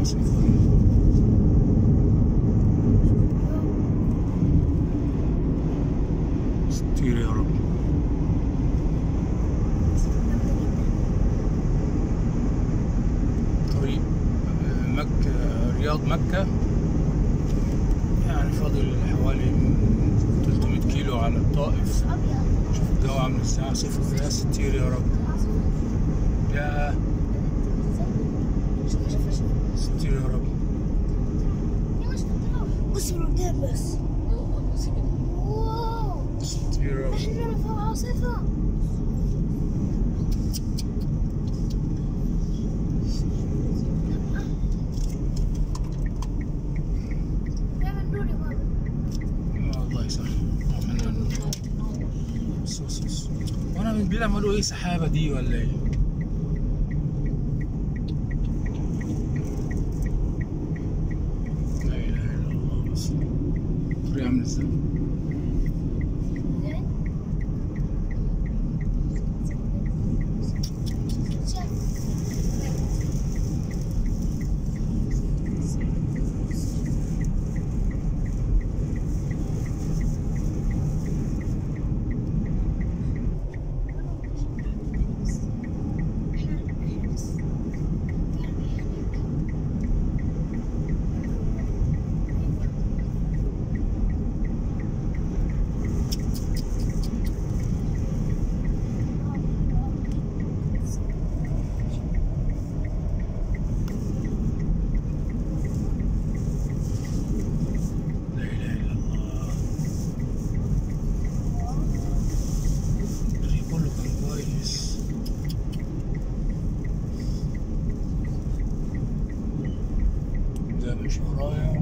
ستير يا رب طريق آه، مكة رياض مكة يعني فاضل حوالي 300 كيلو على الطائف ابيض شوف الجو عامل ازاي صفر يا ستير يا رب يا شوف شوف شوف ستير يا رب بص من قدام بس واو ستير يا رب احنا فوق عاصفة نعمل نور يا بابا الله يسهل عملنا النور. بص بص بص وانا من بعيد عمالوا ايه سحابه دي ولا ايه لا اله الا الله بص الطريق عامل ازاي لا اله الا الله الطريق كله كان كويس ده مش ورايا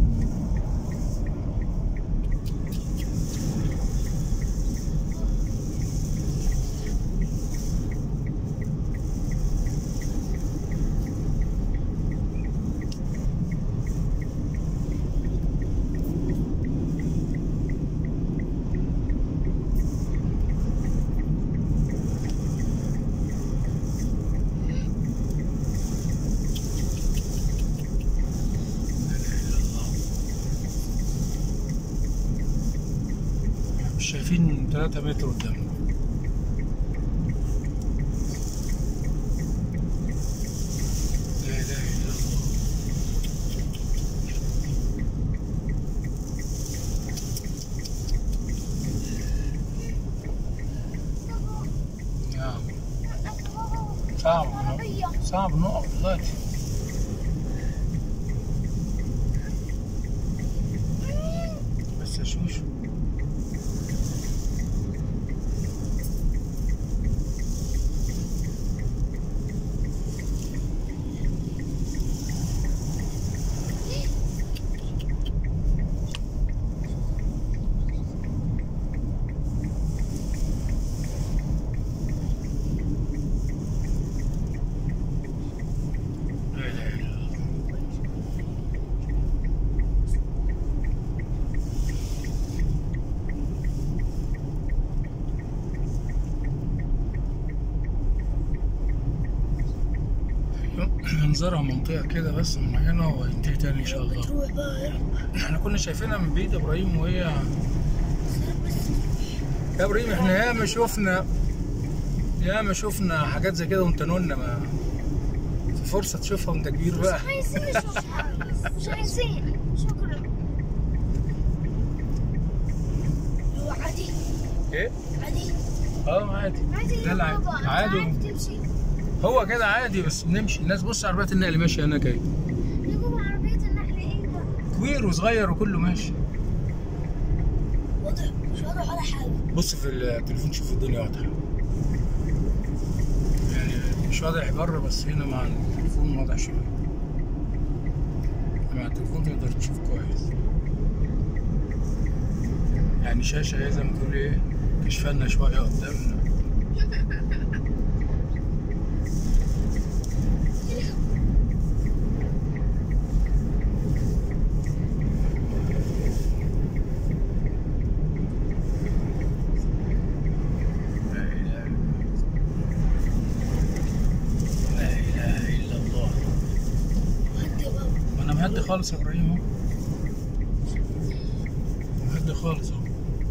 لا اله الا الله مش شايفين 3 متر قدامنا لا اله الا الله نعم صعب نقف- صعب نقف دلوقتي بس يا شوشو لا اله الا الله منظرها منطقة كده بس معينة وينتهي تاني إن شاء الله بتروح بقى يا رب احنا كنا شايفينها من بعيد إبراهيم وهي يا إبراهيم احنا ياما شفنا ياما شفنا حاجات زي كده وانت نونا ما في فرصة تشوفها وانت كبير بقى مش عايزين نشوف مش عايزين شكرا هو عادي ايه؟ عادي اه عادي عادي ده يا العادي. بابا أنت عادي. عارف تمشي هو كده عادي بس بنمشي الناس بص عربيات النقل ماشية هناك اهي يا بابا عربية النقل ايه بقى كبير وصغير وكله ماشي واضح مش واضح ولا حاجة بص في التليفون شوف الدنيا واضحة يعني مش واضح بره بس هنا مع التليفون واضح شوية مع التليفون تقدر تشوف كويس يعني شاشة ايه زي ما تقول ايه كشفنا شوية قدامنا لا إله لا إله إلا الله وانت بقى هدي خالص يا ابراهيم اهو هدي خالص اهو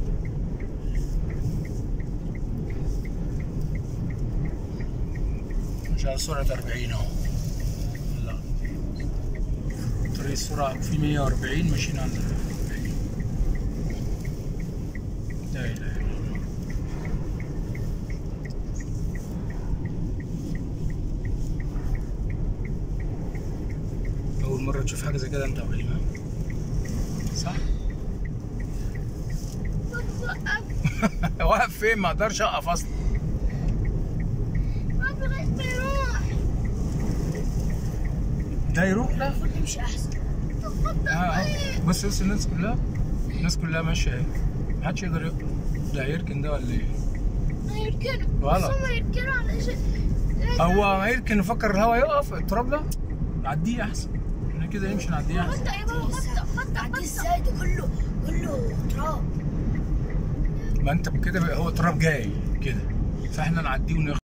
مش على سرعة 40 اهو لا طريق السرعة في 140 ماشيين على 40 لا اله الا الله أول مرة تشوف حاجة زي كده أنت يا إبراهيم ها؟ صح؟ وقف واقف فين؟ ما أقدرش أقف أصلا ما بغيت يروح ده يروح لا المفروض نمشي احسن تفضل آه آه. بص بص الناس كلها الناس كلها ماشية أهي محدش يقدر يقف ده هيركن ده ولا إيه؟ ما يركنوا غلط. بس هم يركنوا على شيء هو ما يركن يفكر الهوا يقف التراب ده نعديه أحسن احنا كده نمشي نعديه أحسن خطأ يا بابا خطأ خطأ عدي خطأ ازاي ده كله كله تراب ما أنت كده بقى هو التراب جاي كده فاحنا نعديه ونخ